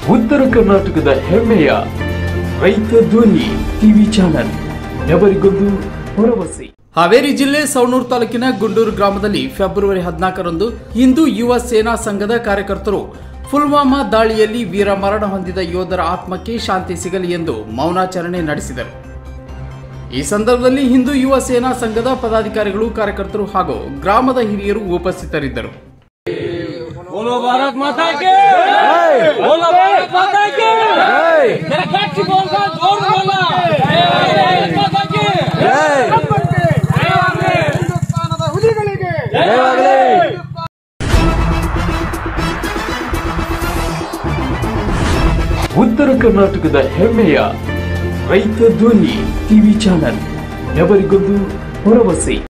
ಉತ್ತರ ಕರ್ನಾಟಕದ ಹೆಮ್ಮೆಯ ರೈತ ಧ್ವನಿ ಟಿವಿ ಚಾನಲ್ ನೆವರಿಗೊಂದು ಭರವಸೆ ಹಾವೇರಿ ಜಿಲ್ಲೆ ಸವಣೂರು ತಾಲೂಕಿನ ಗುಂಡೂರು ಗ್ರಾಮದಲ್ಲಿ ಫೆಬ್ರವರಿ ಹದಿನಾಲ್ಕರಂದು ಹಿಂದೂ ಯುವ ಸೇನಾ ಸಂಘದ ಕಾರ್ಯಕರ್ತರು ಪುಲ್ವಾಮಾ ದಾಳಿಯಲ್ಲಿ ವೀರ ಮರಣ ಹೊಂದಿದ ಯೋಧರ ಆತ್ಮಕ್ಕೆ ಶಾಂತಿ ಸಿಗಲಿ ಎಂದು ಮೌನಾಚರಣೆ ನಡೆಸಿದರು ಈ ಸಂದರ್ಭದಲ್ಲಿ ಹಿಂದೂ ಯುವ ಸೇನಾ ಸಂಘದ ಪದಾಧಿಕಾರಿಗಳು ಕಾರ್ಯಕರ್ತರು ಹಾಗೂ ಗ್ರಾಮದ ಹಿರಿಯರು ಉಪಸ್ಥಿತರಿದ್ದರು बोलो भारत माता के बोलो भारत माता के जरा गट्टी बोलना जोर बोलना जय भारत माता की ಹಿಂದೂಸ್ತಾನದ ಹುಲಿಗಳಿಗೆ ಉತ್ತರ ಕರ್ನಾಟಕದ ಹೆಮ್ಮೆಯ ರೈತ ಧ್ವನಿ ಟಿವಿ ಚಾನಲ್ ನೆವರಿಗೊಂದು ಭರವಸೆ